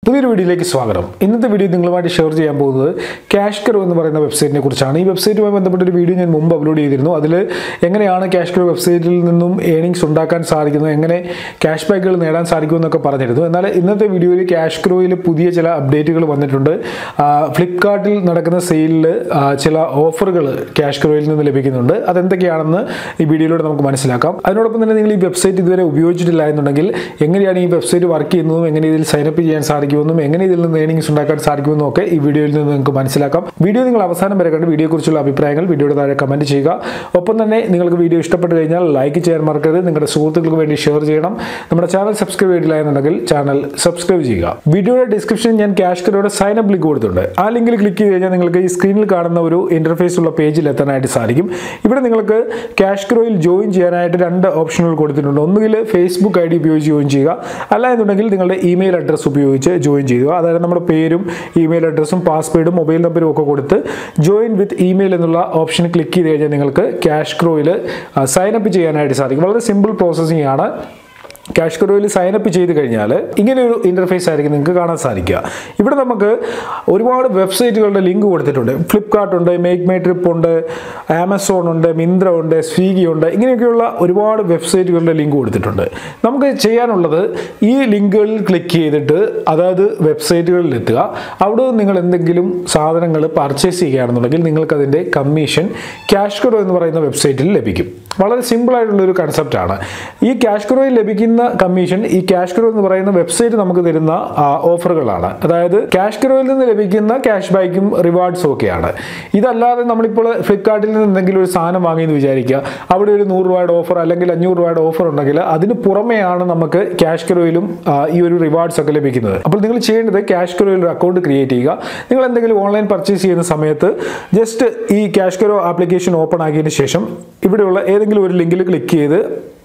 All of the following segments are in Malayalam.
പുതിയൊരു വീഡിയോയിലേക്ക് സ്വാഗതം ഇന്നത്തെ വീഡിയോ നിങ്ങളുമായിട്ട് ഷെയർ ചെയ്യാൻ പോകുന്നത് ക്യാഷ് കറോ എന്ന് പറയുന്ന വെബ്സൈറ്റിനെ കുറിച്ചാണ് ഈ വെബ്സൈറ്റുമായി ബന്ധപ്പെട്ട ഒരു വീഡിയോ ഞാൻ മുമ്പ് അപ്ലോഡ് ചെയ്തിരുന്നു അതിൽ എങ്ങനെയാണ് ക്യാഷ് കറോ വെബ്സൈറ്റിൽ നിന്നും ഏണിങ്സ് ഉണ്ടാക്കാൻ സാധിക്കുന്നത് എങ്ങനെ ക്യാഷ് ബാക്കുകൾ നേടാൻ സാധിക്കുമെന്നൊക്കെ പറഞ്ഞിരുന്നു എന്നാൽ ഇന്നത്തെ വീഡിയോയിൽ ക്യാഷ് ക്രോയിൽ പുതിയ ചില അപ്ഡേറ്റുകൾ വന്നിട്ടുണ്ട് ഫ്ലിപ്കാർട്ടിൽ നടക്കുന്ന സെയിലിൽ ചില ഓഫറുകൾ ക്യാഷ് ക്രോയിൽ നിന്ന് ലഭിക്കുന്നുണ്ട് അതെന്തൊക്കെയാണെന്ന് ഈ വീഡിയോയിലൂടെ നമുക്ക് മനസ്സിലാക്കാം അതിനോടൊപ്പം തന്നെ നിങ്ങൾ ഈ വെബ്സൈറ്റ് ഇതുവരെ ഉപയോഗിച്ചിട്ടില്ല എന്നുണ്ടെങ്കിൽ എങ്ങനെയാണ് ഈ വെബ്സൈറ്റ് വർക്ക് ചെയ്യുന്നതും എങ്ങനെ ഇതിൽ സൈനപ്പ് ചെയ്യാൻ സാധിക്കുമെന്നും എങ്ങനെ ഇതിൽ നിന്ന് ഏണിങ്സ് ഉണ്ടാക്കാൻ സാധിക്കുമെന്നും ഒക്കെ ഈ വീഡിയോയിൽ നിന്ന് നിങ്ങൾക്ക് മനസ്സിലാക്കാം വീഡിയോ നിങ്ങൾ അവസാനം വരെ കണ്ട് വീഡിയോയെക്കുറിച്ചുള്ള അഭിപ്രായങ്ങൾ വീഡിയോയുടെ താഴെ കമന്റ് ചെയ്യുക ഒപ്പം തന്നെ നിങ്ങൾക്ക് വീഡിയോ ഇഷ്ടപ്പെട്ട് കഴിഞ്ഞാൽ ലൈക്ക് ചെയ്യാൻ മറക്കരുത് നിങ്ങളുടെ സുഹൃത്തുക്കൾക്ക് വേണ്ടി ഷെയർ ചെയ്യണം നമ്മുടെ ചാനൽ സബ്സ്ക്രൈബ് ചെയ്തില്ല എന്നുണ്ടെങ്കിൽ ചാനൽ സബ്സ്ക്രൈബ് ചെയ്യുക വീഡിയോയുടെ ഡിസ്ക്രിപ്ഷനിൽ ഞാൻ ക്യാഷ് കരോയുടെ സൈൻ അപ്പ് ലിങ്ക് കൊടുത്തിട്ടുണ്ട് ആ ലിങ്കിൽ ക്ലിക്ക് ചെയ്ത് കഴിഞ്ഞാൽ നിങ്ങൾക്ക് ഈ സ്ക്രീനിൽ കാണുന്ന ഒരു ഇന്റർഫേസ് ഉള്ള പേജിൽ എത്താനായിട്ട് സാധിക്കും ഇവിടെ നിങ്ങൾക്ക് ക്യാഷ് ക്രോയിൽ ജോയിൻ ചെയ്യാനായിട്ട് രണ്ട് ഓപ്ഷനുകൾ കൊടുത്തിട്ടുണ്ട് ഒന്നുകിൽ ഫേസ്ബുക്ക് ഐ ഡി ഉപയോഗിച്ച് ജോയിൻ ചെയ്യുക അല്ല എന്നുണ്ടെങ്കിൽ നിങ്ങളുടെ ഇമെയിൽ അഡ്രസ്സ് ഉപയോഗിച്ച് ജോയിൻ ചെയ്യുക അതായത് നമ്മുടെ പേരും ഇമെയിൽ അഡ്രസ്സും പാസ്വേഡും മൊബൈൽ നമ്പറും ഒക്കെ കൊടുത്ത് ജോയിൻ വിത്ത് ഇമെയിൽ എന്നുള്ള ഓപ്ഷൻ ക്ലിക്ക് ചെയ്ത് കഴിഞ്ഞാൽ നിങ്ങൾക്ക് ക്യാഷ് ക്രോയിൽ സൈൻ അപ്പ് ചെയ്യാനായിട്ട് സാധിക്കും വളരെ സിമ്പിൾ പ്രോസസ്സിംഗ് ആണ് ക്യാഷ് കറോയിൽ സൈൻ അപ്പ് ചെയ്ത് കഴിഞ്ഞാൽ ഇങ്ങനെ ഒരു ഇന്റർഫേസ് ആയിരിക്കും നിങ്ങൾക്ക് കാണാൻ സാധിക്കുക ഇവിടെ നമുക്ക് ഒരുപാട് വെബ്സൈറ്റുകളുടെ ലിങ്ക് കൊടുത്തിട്ടുണ്ട് ഫ്ലിപ്കാർട്ട് ഉണ്ട് മേക്ക് മൈ ട്രിപ്പ് ഉണ്ട് ആമസോൺ ഉണ്ട് മിന്ത്ര ഉണ്ട് സ്വിഗ്ഗി ഉണ്ട് ഇങ്ങനെയൊക്കെയുള്ള ഒരുപാട് വെബ്സൈറ്റുകളുടെ ലിങ്ക് കൊടുത്തിട്ടുണ്ട് നമുക്ക് ചെയ്യാനുള്ളത് ഈ ലിങ്കുകളിൽ ക്ലിക്ക് ചെയ്തിട്ട് അതായത് വെബ്സൈറ്റുകളിൽ എത്തുക അവിടെ നിന്ന് നിങ്ങൾ എന്തെങ്കിലും സാധനങ്ങൾ പർച്ചേസ് ചെയ്യുകയാണെന്നുണ്ടെങ്കിൽ നിങ്ങൾക്ക് അതിൻ്റെ കമ്മീഷൻ ക്യാഷ് കറോ എന്ന് പറയുന്ന വെബ്സൈറ്റിൽ ലഭിക്കും വളരെ സിമ്പിൾ ആയിട്ടുള്ള ഒരു കൺസെപ്റ്റാണ് ഈ ക്യാഷ് ക്രോയിൽ ലഭിക്കുന്ന കമ്മീഷൻ ഈ ക്യാഷ് ക്രോ എന്ന് പറയുന്ന വെബ്സൈറ്റ് നമുക്ക് തരുന്ന ആ, ഓഫറുകളാണ് അതായത് ക്യാഷ് ക്രോയിൽ നിന്ന് ലഭിക്കുന്ന ക്യാഷ് ബാക്കും റിവാർഡ്സും ഒക്കെയാണ് ഇതല്ലാതെ നമ്മളിപ്പോൾ ഫ്ലിപ്കാർട്ടിൽ നിന്ന് എന്തെങ്കിലും ഒരു സാധനം വാങ്ങിയെന്ന് വിചാരിക്കുക അവിടെ ഒരു നൂറ് രൂപയുടെ ഓഫർ അല്ലെങ്കിൽ അഞ്ഞൂറ് രൂപയുടെ ഓഫർ ഉണ്ടെങ്കിൽ അതിന് പുറമെയാണ് നമുക്ക് ക്യാഷ് ക്രോയിലും ആ, ഈ ഒരു റിവാർഡ്സ് ഒക്കെ ലഭിക്കുന്നത് അപ്പോൾ നിങ്ങൾ ചെയ്യേണ്ടത് ക്യാഷ് ക്രോയിൽ ഒരു അക്കൗണ്ട് ക്രിയേറ്റ് ചെയ്യുക നിങ്ങൾ എന്തെങ്കിലും ഓൺലൈൻ പർച്ചേസ് ചെയ്യുന്ന സമയത്ത് ജസ്റ്റ് ഈ ക്യാഷ് ക്രോ ആപ്ലിക്കേഷൻ ഓപ്പൺ ആക്കിയതിന് ശേഷം ഇവിടെയുള്ള ഏതെങ്കിലും ഒരു ലിങ്കിൽ ക്ലിക്ക് ചെയ്ത്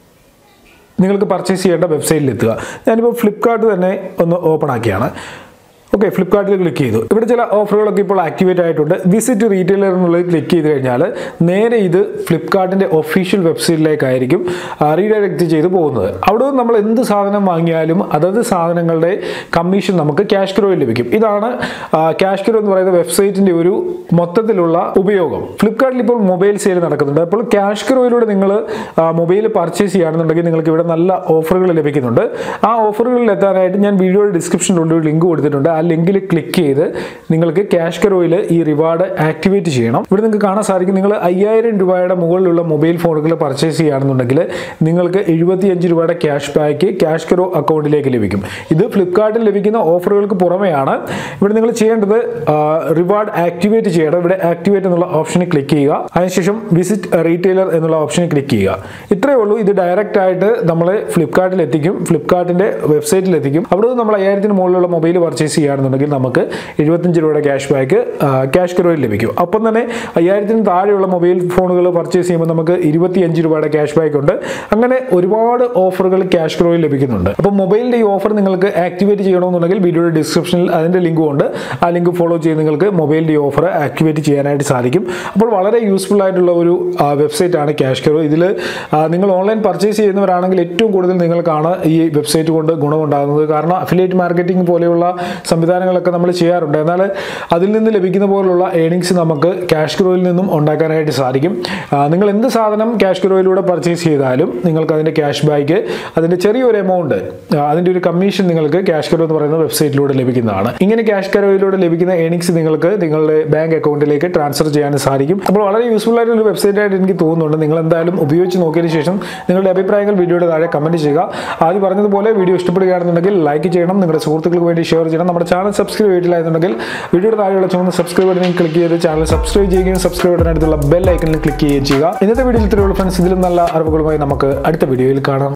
നിങ്ങൾക്ക് പർച്ചേസ് ചെയ്യേണ്ട വെബ്സൈറ്റിൽ എത്തുക ഞാനിപ്പോൾ ഫ്ലിപ്കാർട്ട് തന്നെ ഒന്ന് ഓപ്പൺ ആക്കിയാണ് ഓക്കെ ഫ്ലിപ്കാർട്ടിൽ ക്ലിക്ക് ചെയ്തു ഇവിടെ ചില ഓഫറുകളൊക്കെ ഇപ്പോൾ ആക്ടിവേറ്റ് ആയിട്ടുണ്ട് വിസിറ്റ് റീറ്റെയിലർ എന്നുള്ളത് ക്ലിക്ക് ചെയ്ത് കഴിഞ്ഞാൽ നേരെ ഇത് ഫ്ലിപ്കാർട്ടിൻ്റെ ഒഫീഷ്യൽ വെബ്സൈറ്റിലേക്കായിരിക്കും റീഡയറക്റ്റ് ചെയ്ത് പോകുന്നത് അവിടെ നിന്ന് നമ്മൾ എന്ത് സാധനം വാങ്ങിയാലും അതത് സാധനങ്ങളുടെ കമ്മീഷൻ നമുക്ക് ക്യാഷ് ക്രോയിൽ ലഭിക്കും ഇതാണ് ക്യാഷ് ക്രോ എന്ന് പറയുന്ന വെബ്സൈറ്റിൻ്റെ ഒരു മൊത്തത്തിലുള്ള ഉപയോഗം ഫ്ലിപ്കാർട്ടിൽ ഇപ്പോൾ മൊബൈൽ സെയിൽ നടക്കുന്നുണ്ട് അപ്പോൾ ക്യാഷ് ക്രോയിലൂടെ നിങ്ങൾ മൊബൈൽ പർച്ചേസ് ചെയ്യുകയാണെന്നുണ്ടെങ്കിൽ നിങ്ങൾക്ക് ഇവിടെ നല്ല ഓഫറുകൾ ലഭിക്കുന്നുണ്ട് ആ ഓഫറുകളിൽ എത്താനായിട്ട് ഞാൻ വീഡിയോയുടെ ഡിസ്ക്രിപ്ഷനിലുള്ള ഒരു ലിങ്ക് കൊടുത്തിട്ടുണ്ട് ആ ലിങ്കിൽ ക്ലിക്ക് ചെയ്ത് നിങ്ങൾക്ക് ക്യാഷ് കറോയിൽ ഈ റിവാർഡ് ആക്ടിവേറ്റ് ചെയ്യണം ഇവിടെ നിങ്ങൾക്ക് കാണാൻ സാധിക്കും നിങ്ങൾ അയ്യായിരം രൂപയുടെ മുകളിലുള്ള മൊബൈൽ ഫോണുകൾ പർച്ചേസ് ചെയ്യുകയാണെന്നുണ്ടെങ്കിൽ നിങ്ങൾക്ക് എഴുപത്തിയഞ്ച് രൂപയുടെ ക്യാഷ് ബാക്ക് ക്യാഷ് കറോ അക്കൗണ്ടിലേക്ക് ലഭിക്കും ഇത് ഫ്ലിപ്കാർട്ടിൽ ലഭിക്കുന്ന ഓഫറുകൾക്ക് പുറമെയാണ് ഇവിടെ നിങ്ങൾ ചെയ്യേണ്ടത് റിവാർഡ് ആക്ടിവേറ്റ് ചെയ്യണം ഇവിടെ ആക്ടിവേറ്റ് എന്നുള്ള ഓപ്ഷനിൽ ക്ലിക്ക് ചെയ്യുക അതിനുശേഷം വിസിറ്റ് റീറ്റെയിലർ എന്നുള്ള ഓപ്ഷനിൽ ക്ലിക്ക് ചെയ്യുക ഇത്രയേ ഉള്ളൂ ഇത് ഡയറക്റ്റ് ആയിട്ട് നമ്മളെ ഫ്ലിപ്കാർട്ടിൽ എത്തിക്കും ഫ്ലിപ്കാർട്ടിന്റെ വെബ്സൈറ്റിൽ എത്തിക്കും അവിടെ നിന്ന് നമ്മൾ അയ്യായിരത്തിന് മുകളിലുള്ള മൊബൈൽ പർച്ചേസ് ചെയ്യുകയാണെന്നുണ്ടെങ്കിൽ നമുക്ക് എഴുപത്തഞ്ച് രൂപയുടെ ക്യാഷ് ബാക്ക് ക്യാഷ് കറോയിൽ ലഭിക്കും ഒപ്പം തന്നെ അയ്യായിരത്തിന് താഴെയുള്ള മൊബൈൽ ഫോണുകൾ പർച്ചേസ് ചെയ്യുമ്പോൾ നമുക്ക് ഇരുപത്തിയഞ്ച് രൂപയുടെ ക്യാഷ് ബാക്ക് ഉണ്ട് അങ്ങനെ ഒരുപാട് ഓഫറുകൾ ക്യാഷ് കറോയിൽ ലഭിക്കുന്നുണ്ട് അപ്പോൾ മൊബൈലിന്റെ ഈ ഓഫർ നിങ്ങൾക്ക് ആക്ടിവേറ്റ് ചെയ്യണമെന്നുണ്ടെങ്കിൽ വീഡിയോയുടെ ഡിസ്ക്രിപ്ഷനിൽ അതിന്റെ ലിങ്കും ഉണ്ട് ആ ലിങ്ക് ഫോളോ ചെയ്ത് നിങ്ങൾക്ക് മൊബൈലിന്റെ ഈ ഓഫർ ആക്ടിവേറ്റ് ചെയ്യാനായിട്ട് സാധിക്കും അപ്പോൾ വളരെ യൂസ്ഫുൾ ആയിട്ടുള്ള ഒരു വെബ്സൈറ്റ് ആണ് ക്യാഷ് കറോ ഇതിൽ നിങ്ങൾ ഓൺലൈൻ പർച്ചേസ് ചെയ്യുന്നവരാണെങ്കിൽ ഏറ്റവും കൂടുതൽ നിങ്ങൾക്കാണ് ഈ വെബ്സൈറ്റ് കൊണ്ട് ഗുണമുണ്ടാകുന്നത് കാരണം അഫിലിയേറ്റ് മാർക്കറ്റിംഗ് പോലെയുള്ള സംവിധാനങ്ങളൊക്കെ നമ്മൾ ചെയ്യാറുണ്ട് എന്നാൽ അതിൽ നിന്ന് ലഭിക്കുന്ന പോലുള്ള ഏണിങ്സ് നമുക്ക് ക്യാഷ് ക്രോയിൽ നിന്നും ഉണ്ടാക്കാനായിട്ട് സാധിക്കും ആ, നിങ്ങൾ എന്ത് സാധനം ക്യാഷ് ക്രോയിലൂടെ പർച്ചേസ് ചെയ്താലും നിങ്ങൾക്ക് അതിൻ്റെ ക്യാഷ് ബാക്ക് അതിൻ്റെ ചെറിയൊരു എമൗണ്ട് അതിൻ്റെ ഒരു കമ്മീഷൻ നിങ്ങൾക്ക് ക്യാഷ് ക്രോ എന്ന് പറയുന്ന വെബ്സൈറ്റിലൂടെ ലഭിക്കുന്നതാണ് ഇങ്ങനെ ക്യാഷ് ക്രോയിലൂടെ ലഭിക്കുന്ന ഏണിങ്സ് നിങ്ങൾക്ക് നിങ്ങളുടെ ബാങ്ക് അക്കൗണ്ടിലേക്ക് ട്രാൻസ്ഫർ ചെയ്യാൻ സാധിക്കും അപ്പോൾ വളരെ യൂസ്ഫുൾ ആയിട്ടുള്ള ഒരു വെബ്സൈറ്റ് ആയിട്ട് എനിക്ക് തോന്നുന്നുണ്ട് നിങ്ങൾ എന്തായാലും ഉപയോഗിച്ച് നോക്കിയതിന് ശേഷം നിങ്ങളുടെ അഭിപ്രായങ്ങൾ വീഡിയോയുടെ താഴെ കമൻറ്റ് ചെയ്യുക ആദ്യം പറഞ്ഞതുപോലെ വീഡിയോ ഇഷ്ടപ്പെടുകയാണെന്നുണ്ടെങ്കിൽ ലൈക്ക് ചെയ്യണം നിങ്ങളുടെ സുഹൃത്തുക്കൾക്ക് വേണ്ടി ഷെയർ ചെയ്യണം നമ്മുടെ ചാനൽ സബ്സ്ക്രൈബ് ചെയ്തിട്ടില്ലായിരുന്നുണ്ടെങ്കിൽ വീഡിയോയുടെ താഴെയുള്ള ചുവന്ന സബ്സ്ക്രൈബ് ബട്ടണിൽ ക്ലിക്ക് ചെയ്ത് ചാനൽ സബ്സ്ക്രൈബ് ചെയ്യുകയും സബ്സ്ക്രൈബ് ബട്ടനടുത്തുള്ള ബെൽ ഐക്കണിൽ ക്ലിക്ക് ചെയ്യുകയും ചെയ്യുക ഇന്നത്തെ വീഡിയോയിൽ ഇത്രയുള്ള ഫ്രണ്ട്സ് ഇതിലും നല്ല അറിവുകളുമായി നമുക്ക് അടുത്ത വീഡിയോയിൽ കാണാം